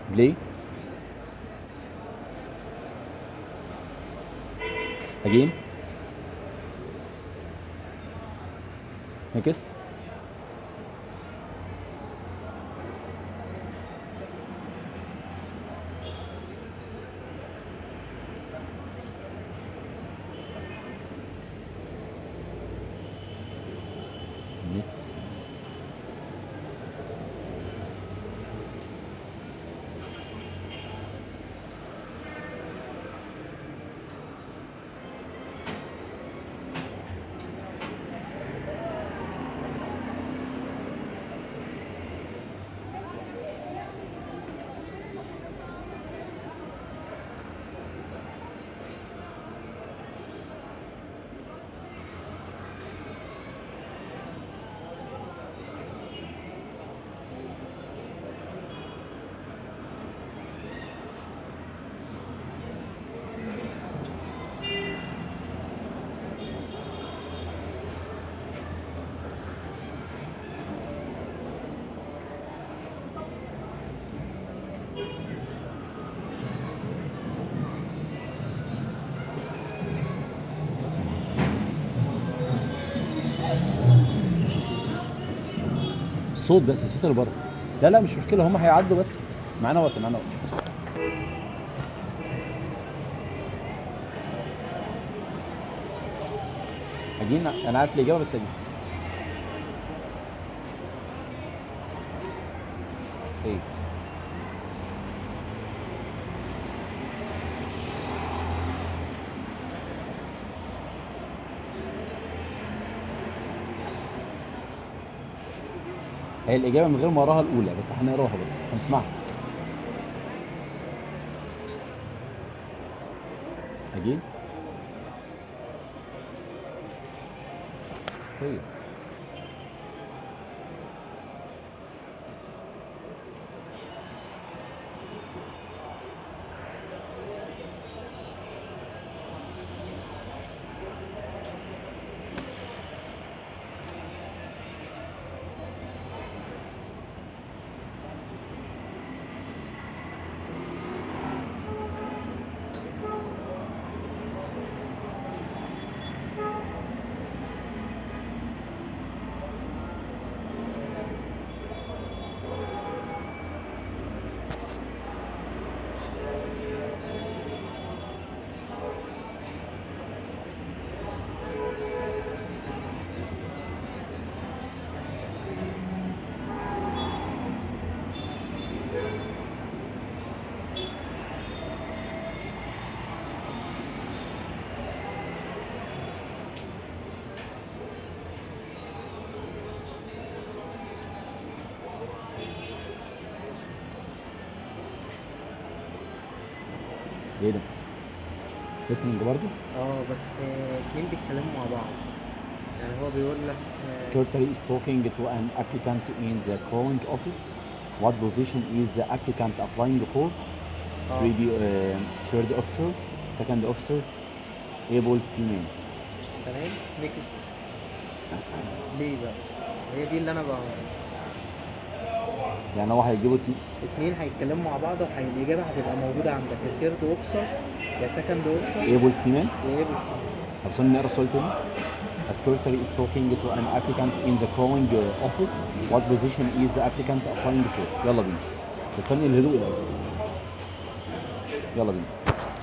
بلاي again next الصوت بس الصوت اللي بره لا لا مش مشكله هم هيعدوا بس معانا وقت معانا وقت اجين انا عارف الاجابه بس اجين ايه هي الإجابة من غير ما أقراها الأولى بس هنقراها برضه هنسمعها أجين طيب إيه ده؟ listening برضه؟ اه بس آه، اتنين بيتكلموا مع بعض يعني هو بيقول لك آه، Secretary is talking to an applicant in the calling office. What position is the applicant applying for? Three B, uh, third officer, second officer, able seaman. تمام نيكست ليه بقى هي دي اللي انا بقى يعني هو هيجيبوا اتنين اتنين هيتكلموا مع بعض والإجابة هتبقى موجودة عندك يا سيرد اوفيسر يا سكند اوفيسر able seaman. يا ايبل طب استنى نقرا السؤال تاني. A secretary is talking to an applicant in the calling uh, office. What position is the applicant applying for? يلا بينا. بس استني الهدوء الأول. يلا بينا.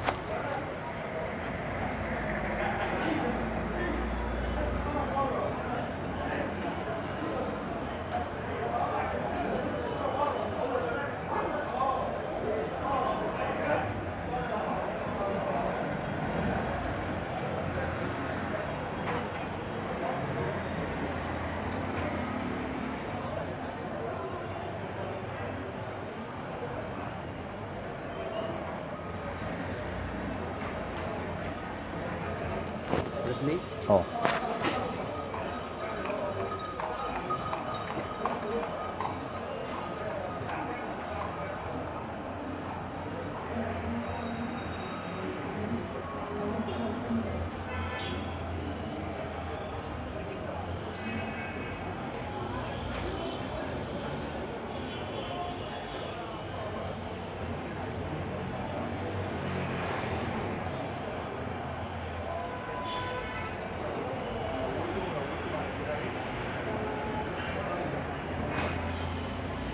ريبلي اه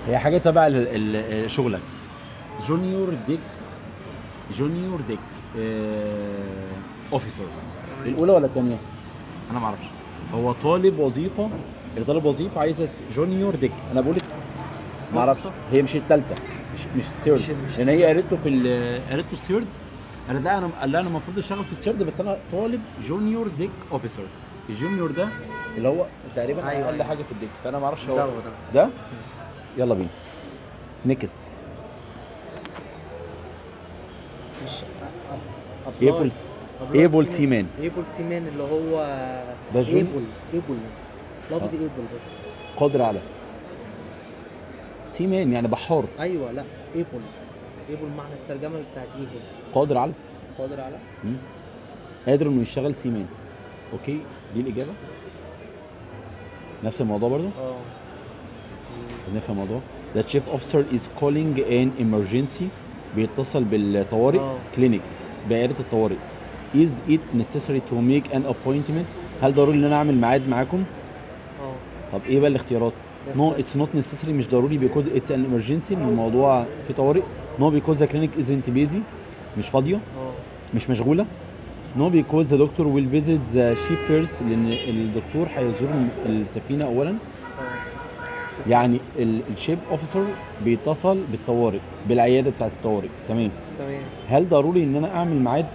هي حاجه تبع ال- ال- شغلك جونيور ديك جونيور ديك اوفيسر الاولى ولا الثانيه انا ما اعرفش هو طالب وظيفه اللي طالب وظيفه عايز جونيور ديك انا بقول ما اعرفش هي مش الثالثه مش مش الثيرد مش- مش لان هي قالت له في ال- قالت له الثيرد قالت لا انا قال لها انا المفروض اشتغل في الثيرد بس انا طالب جونيور ديك اوفيسر الجونيور ده اللي هو تقريبا أيوة، اقل أيوة. حاجه في الديك فانا ما اعرفش ده هو هو ده ده يلا بينا نيكست مش ايبل ايبل سيمان ايبل سيمان اللي هو ده جون- ايبل ايبل لفظ ايبل بس قادر على سيمان يعني بحار ايوه لا ايبل ايبل معنى الترجمه بتاعت ايبل قادر على قادر على مم. قادر انه يشتغل سيمان اوكي دي الاجابه نفس الموضوع برضو اه نفهم الموضوع The chief officer is calling an emergency بيتصل بالطوارئ آه. كلينيك بعيادة الطوارئ Is it necessary to make an appointment هل ضروري ان انا اعمل ميعاد معاكم اه طب ايه بقى الاختيارات No it's not necessary مش ضروري because it's an emergency إن الموضوع في طوارئ No because the clinic isn't busy مش فاضية اه مش مشغولة No because the doctor will visit the ship first لأن الدكتور هيزور السفينة أولا اه يعني ال- الشيب اوفيسر بيتصل بالطوارئ بالعياده بتاعت الطوارئ تمام تمام هل ضروري ان انا اعمل ميعاد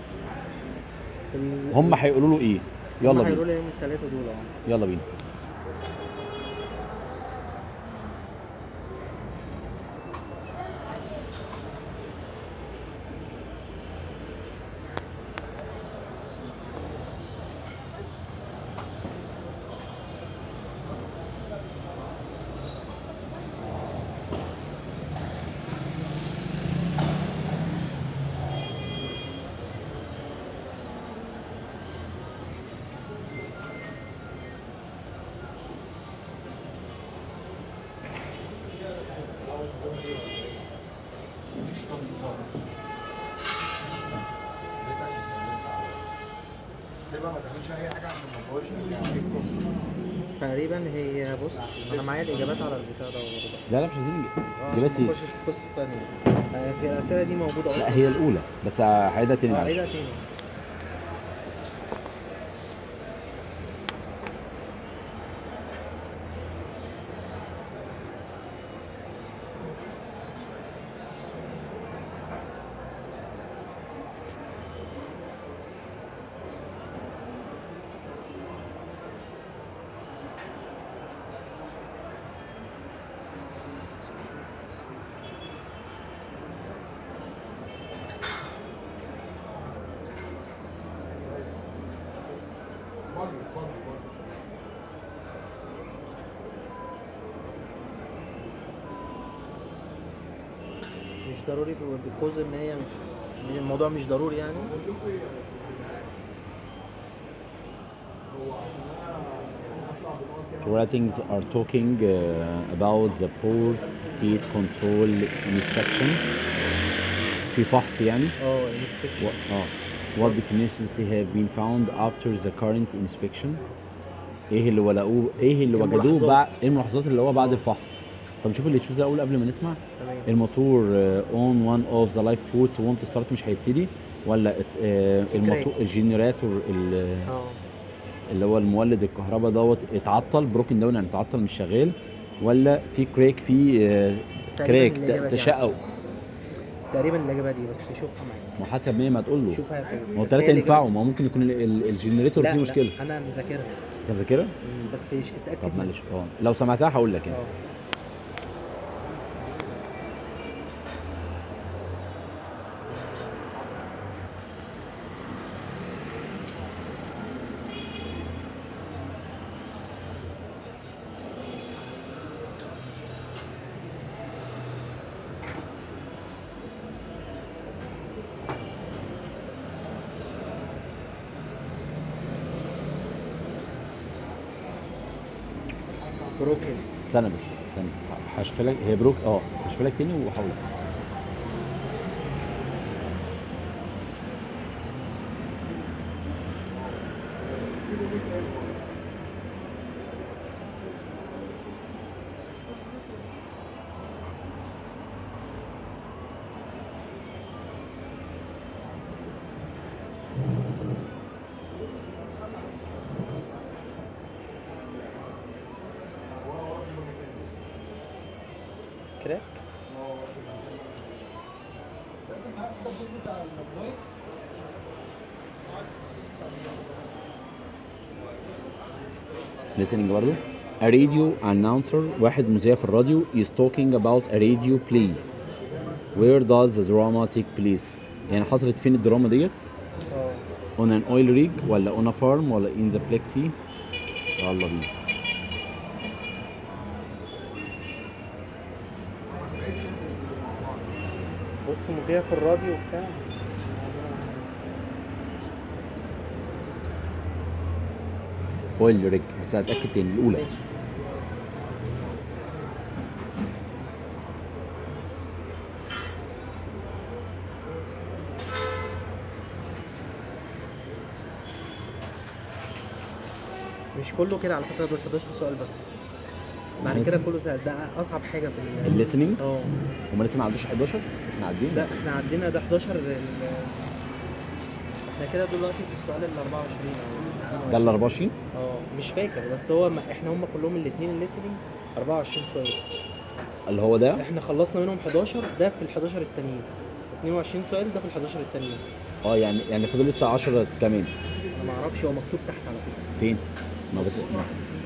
ال- هم هيقولوا له ايه هم يلا هيقولوا بينا لي يوم الثلاثه دول اه يلا بينا سيبها ما تعملش اي حاجه عشان ما تبوظش تقريبا هي بص انا معايا الاجابات على البتاع ده برضه لا لا مش عايزين آه، عشان اجابات ما ايه نخشش في قصه ثانيه آه، في الاسئله دي موجوده اصلا لا هي الاولى بس هعيدها تاني اه معلش عيدها تاني مش ضروري بيكوز ان هي مش مش- الموضوع مش ضروري يعني Ratings are talking uh, about the port state control inspection في فحص يعني اه انسبكشن What, اه what definitions have been found after the current inspection ايه اللي ولقوه ايه اللي إيه وجدوه الملاحظات؟ بعد ايه الملاحظات اللي هو بعد الفحص طب نشوف اللي تشوز الاول قبل ما نسمع تمام الموتور اون وان اوف ذا لايف بوتس وونت ستارت مش هيبتدي ولا ات- آه، الموتور الجنراتور ال- اه اللي هو المولد الكهرباء دوت اتعطل بروكن داون يعني اتعطل مش شغال ولا في كريك في آه، تقريباً كريك الإجابة دي تشقق تقريبا الاجابه دي بس شوفها معايا ما حسب ما ما تقول له شوف هتعجبك. ما هو بس هي الثلاثه الإجابة ينفعوا دي. ما هو ممكن يكون ال- ال- الجنريتور لا فيه لا، مشكله انا مذاكرها انت مذاكرها؟ مم، بس يش- اتاكد طب منها. معلش اه لو سمعتها هقول لك يعني اه بروكن استنى بس استنى هشوف لك هي بروك اه هشوف لك تاني وهقول لك listening برضو a radio announcer واحد مذيع في الراديو is talking about a radio play where does the drama take place يعني حصلت فين الدراما ديت اه on an oil rig ولا on a farm ولا in the black sea يلا بينا بص مذيع في الراديو وبتاع oil rig بس هتأكد تاني الأولى ماشي مش كله كده على فكره دول 11 سؤال بس بعد ماشي. كده كله سهل ده اصعب حاجه في ال- الليسننج اه هما لسه ما عدوش 11 احنا عدينا لا احنا عدينا ده 11 ال- احنا كده دلوقتي في السؤال ال 24 او ده ال 24 اه مش فاكر بس هو ما احنا هم كلهم الاثنين الليسننج 24 سؤال اللي هو ده احنا خلصنا منهم 11 ده في ال 11 التانيين 22 سؤال ده في ال 11 التانيين اه يعني يعني فاضل لسه 10 كمان انا ما اعرفش هو مكتوب تحت على فكره فين؟ ما بت... ما.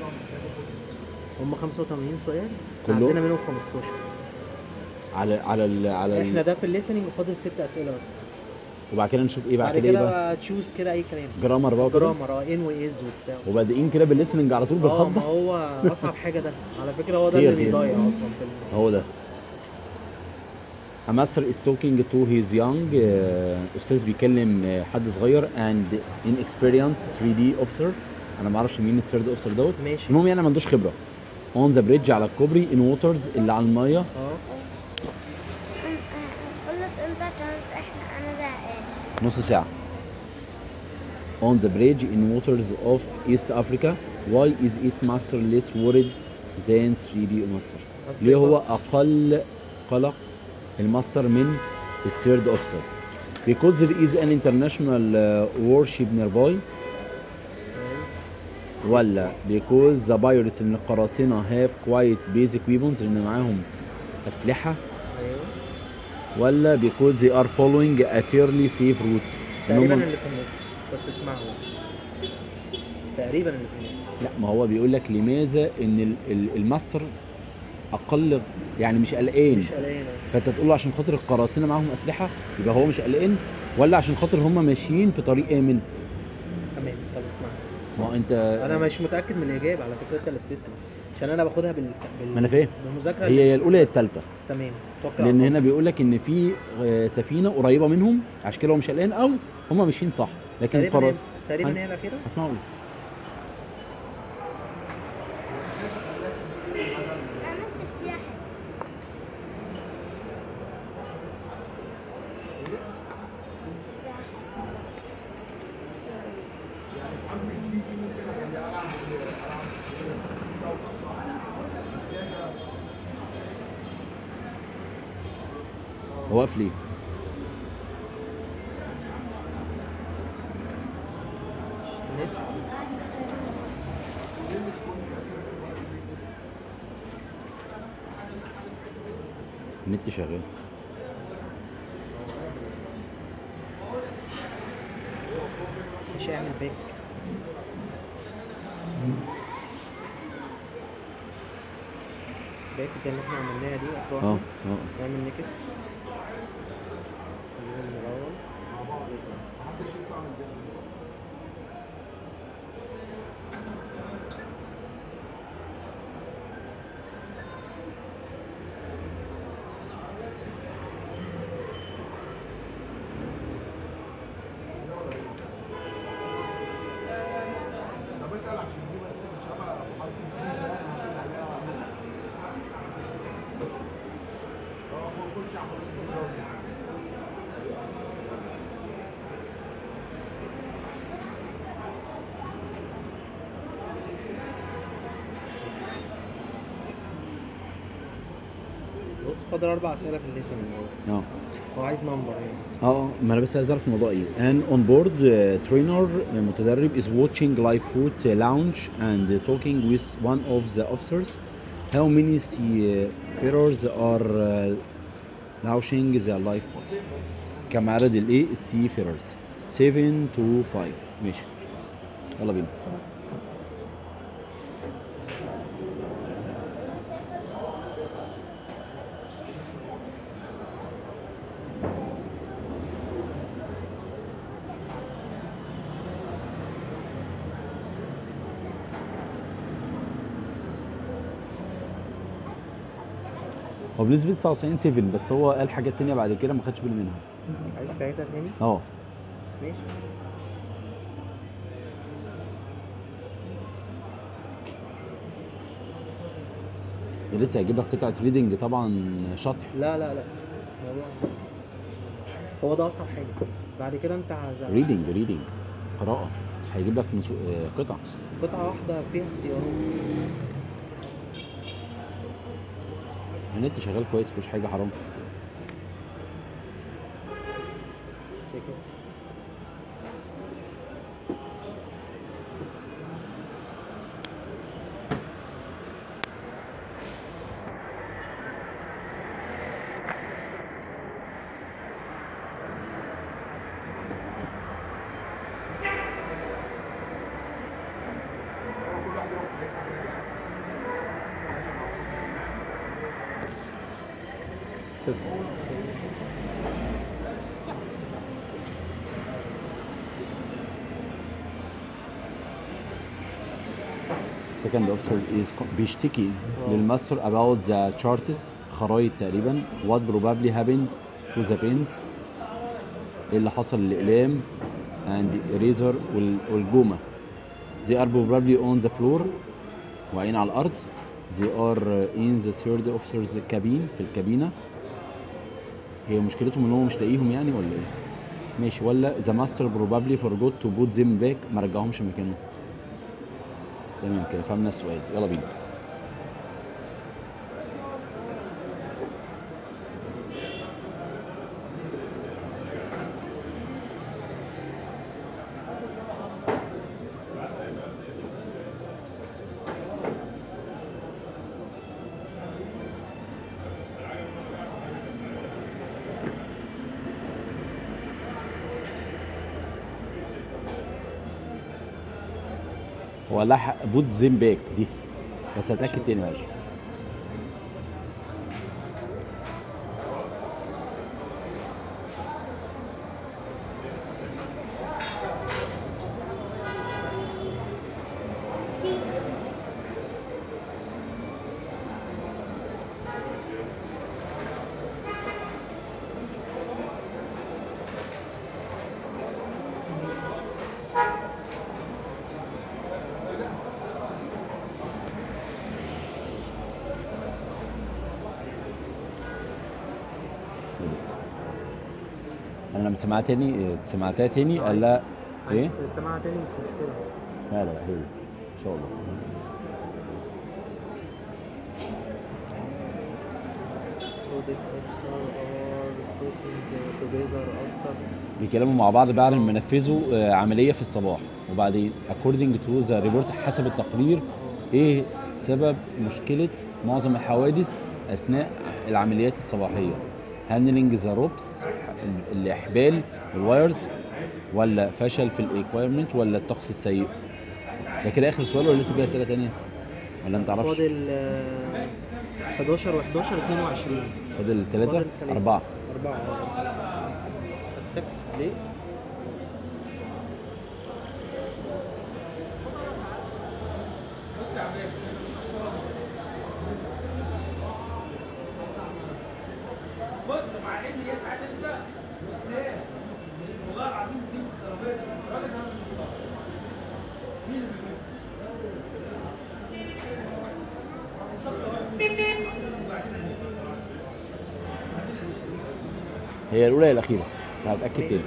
هم 85 سؤال كله؟ عندنا منهم 15 على على ال... على احنا ال... ده في الليسننج فاضل ست اسئله بس وبعد كده نشوف ايه بعد بعد كده ايه كده بقى بقى تشوز كده اي كلام جرامر بقى وكده جرامر اه ان واز وبتاع وبادئين كده بالليسننج على طول اه ما بالخضه هو اصعب حاجه ده على فكره هو ده خير، اللي خير. بيضيع اصلا في ال- هو ده A master is talking to his young uh, أستاذ بيكلم آه، حد صغير and inexperienced 3D officer أنا ما اعرفش مين ال 3D officer دوت ماشي المهم يعني ما عندوش خبرة on the bridge على الكوبري in waters اللي على المية اه خلص امتى عشان احنا انا زهقان نص ساعة on the bridge in waters of East Africa why is it master less worried than 3D master ليه هو أقل قلق الماستر من الثيرد اوفيسر because there is an international uh, warship nearby ولا because the pirates ان القراصنة have quite basic weapons لان معاهم أسلحة ايوه ولا because they are following a fairly safe route إن تقريبا هم- اللي في النص بس اسمعوا تقريبا اللي في النص لا ما هو بيقول لك لماذا ان ال- ال- الماستر اقل يعني مش قلقان مش قلقان فانت تقول له عشان خاطر القراصنه معاهم اسلحه يبقى هو مش قلقان ولا عشان خاطر هم ماشيين في طريق امن تمام طب اسمع ما هو انت انا مش متاكد من الاجابه على فكره انت اللي بتسمع عشان انا باخدها بال بال- ما انا فاهم بالمذاكره هي يا الاولى يا الثالثه تمام توكل على لان الله. هنا بيقول لك ان في آه، سفينه قريبه منهم عشان كده هو مش قلقان او هم ماشيين صح لكن تقريبا هي القراص تقريبا هن- هي الاخيره اسمعوا لي ما عملتش فيها حاجه هو واقف ليه؟ النت النت شغال مش هيعمل باك باك ده اللي احنا عملناها دي اه اطراف اه نعمل نيكست نجيب من الاول لسه طب انت عشان دي بس مسابقه بحرف الجيم اه خش على خلاص بص فاضل اربع اسئله في الليسننج بس اه هو عايز نمبر يعني اه اه ما انا بس عايز اعرف الموضوع ايه ان اون بورد ترينر متدرب is watching live boat launch and talking with one of the officers how many seafarers are uh, launching the life boats كمعرض الايه السي فيررز 7 to 5 ماشي يلا بينا هو بنسبة 99 7 بس هو قال حاجات تانية بعد كده ما خدش بالي منها عايز تعيدها تاني اه ماشي ده لسه هيجيب لك قطعة ريدنج طبعا شطح لا لا لا الموضوع هو ده اصعب حاجه بعد كده انت عايز ريدنج ريدنج قراءة هيجيب لك نسو... آه، قطع قطعه واحده فيها اختيارات النت شغال كويس مفيش حاجة حرام تكست ست second officer is co- بيشتكي للماستر about the charts خرايط تقريبا what probably happened to the pens ايه اللي حصل للأقلام and eraser وال- والجومة they are probably on the floor واقعين على الأرض they are in the third officer's cabin في الكابينة هي مشكلتهم ان هو مش لاقيهم يعني ولا ايه؟ ماشي ولا ذا ماستر بروبابلي فورجوت تو بوت زيم باك ما رجعهمش مكانه تمام كده فهمنا السؤال يلا بينا هو لحق بوت زيم باك دي بس هتاكد تاني معلش انا لما سمعتها تاني سمعتها تاني قال لا ايه؟ عايز تسمعها تاني مش مشكله لا لا هي ان شاء الله So the officer are talking together after بيتكلموا مع بعض بعد ما نفذوا آه، عمليه في الصباح وبعدين according to the report حسب التقرير ايه سبب مشكله معظم الحوادث اثناء العمليات الصباحيه handling the ropes الاحبال والوايرز ولا فشل في الاكويرمنت ولا الطقس السيء ده كده اخر سؤال ولا لسه فيها اسئله تانية ولا انت تعرفش فاضل آه، 11 و11 22 فاضل ثلاثة فاضل تلاتة. أربعة أربعة تك ليه؟ هي الأولى هي الأخيرة بس هتأكد تاني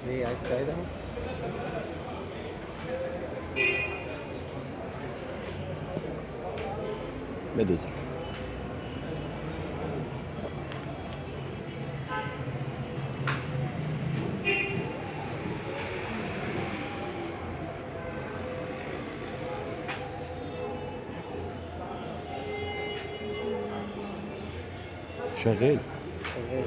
ايه عايز تعيدها؟ بدوس شغال شغال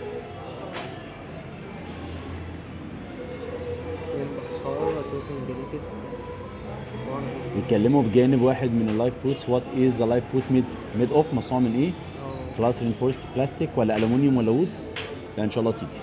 الحرارة توكن ديليكس بيتكلموا بجانب واحد من اللايف بوتس وات از ذا لايف بوت ميد ميد اوف مصنوع من ايه؟ اه كلاس رينفورست بلاستيك ولا الومنيوم ولا وود؟ لا ان شاء الله تيجي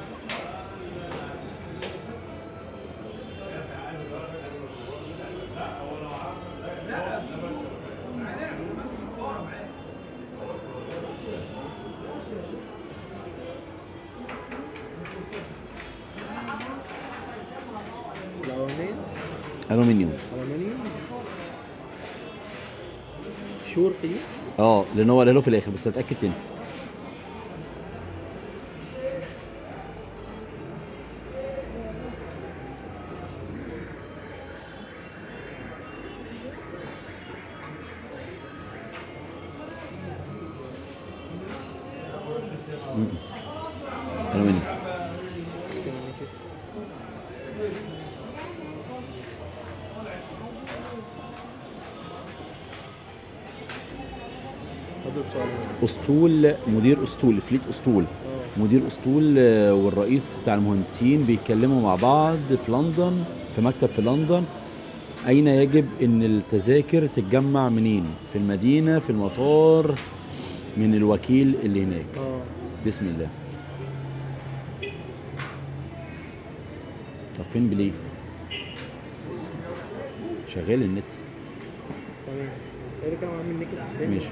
الأولانية الومنيوم ألمانيوم شور في دي اه لان هو قال له في الاخر بس هتاكد تاني م-م. الومنيوم نيكست فاضل سؤال اسطول مدير اسطول فليت اسطول اه مدير اسطول آه، والرئيس بتاع المهندسين بيتكلموا مع بعض في لندن في مكتب في لندن اين يجب ان التذاكر تتجمع منين في المدينه في المطار من الوكيل اللي هناك اه بسم الله طب فين بليه شغال النت تمام ارجع واعمل نيكست تاني ماشي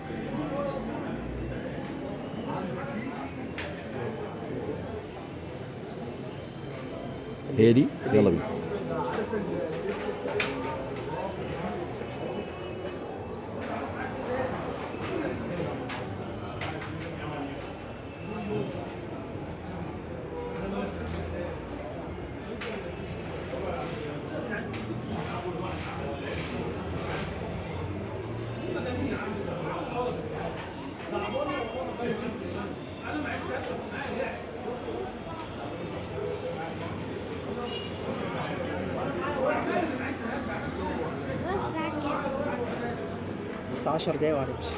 هي دي يلا بينا بس على كده بس 10 دقايق وهنمشي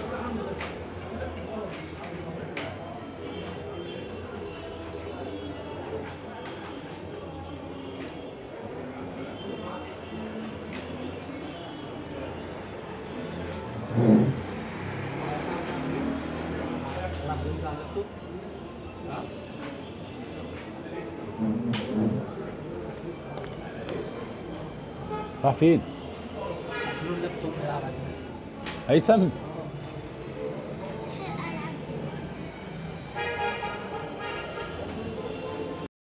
راح فين؟ هيثم